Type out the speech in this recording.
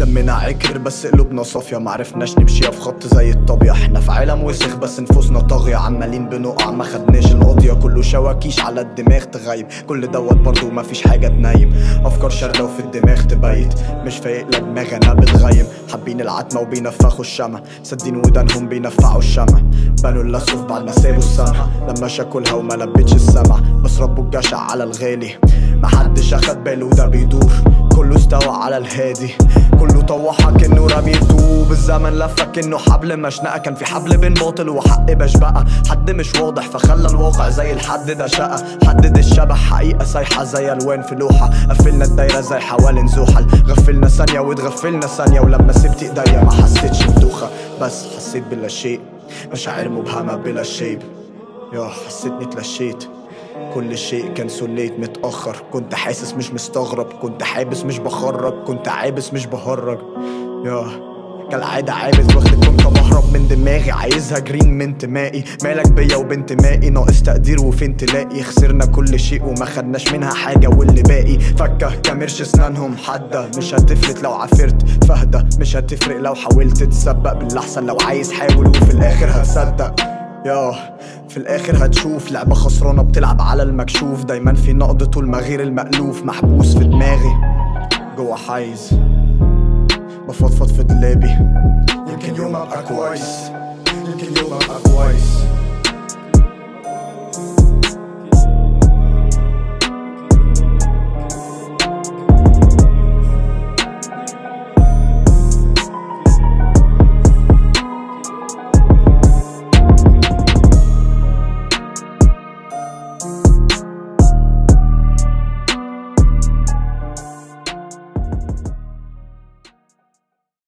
دمنا عكر بس قلوبنا صافية معرفناش نمشيها في خط زي الطبيعة احنا في عالم وسخ بس نفوسنا طاغية عمالين بنقع ما خدناش القضية كله شواكيش على الدماغ تغيب كل دوت برضو ما فيش حاجة تنيم افكار شاردة وفي الدماغ تبيت مش فايق لا دماغ انا بتغيم حابين العتمة وبينفخوا الشمع سدين ودانهم بينفعوا الشمع بنوا اللصف بعد ما سابوا السمع لما شاكلها وما لبتش السمع بس ربوا الجشع على الغالي محدش اخد باله ده بيدور كله استوى على الهادي كله طوحها كأنه رمي طوب الزمن لفه كأنه حبل مشنقة كان في حبل بين باطل وحق بشبقة حد مش واضح فخلى الواقع زي الحد ده شقة حدد الشبح حقيقة سايحة زي ألوان في لوحة قفلنا الدايرة زي حوالين زحل غفلنا ثانية واتغفلنا ثانية ولما سبت ايديا ما حسيتش بدوخة بس حسيت بلا شيء مشاعر مبهمة بلا شيب يا حسيتني اتلشيت كل شيء كان سليت متأخر كنت حاسس مش مستغرب كنت حابس مش بخرج كنت عابس مش بهرج يا كالعادة عابس واخد كنت مهرب من دماغي عايزها جرين من انتمائي مالك بيا وبانتمائي ناقص تقدير وفين تلاقي خسرنا كل شيء وما خدناش منها حاجة واللي باقي فكة كامرش اسنانهم حادة مش هتفلت لو عافرت فهدة مش هتفرق لو حاولت تسبق بالاحسن لو عايز حاول وفي الاخر هتصدق يا في الاخر هتشوف لعبة خسرانة بتلعب على المكشوف دايما في نقد طول ما غير المألوف محبوس في دماغي جوا حيز بفضفض في دلابي يمكن يوم ابقى كويس يمكن يوم ابقى كويس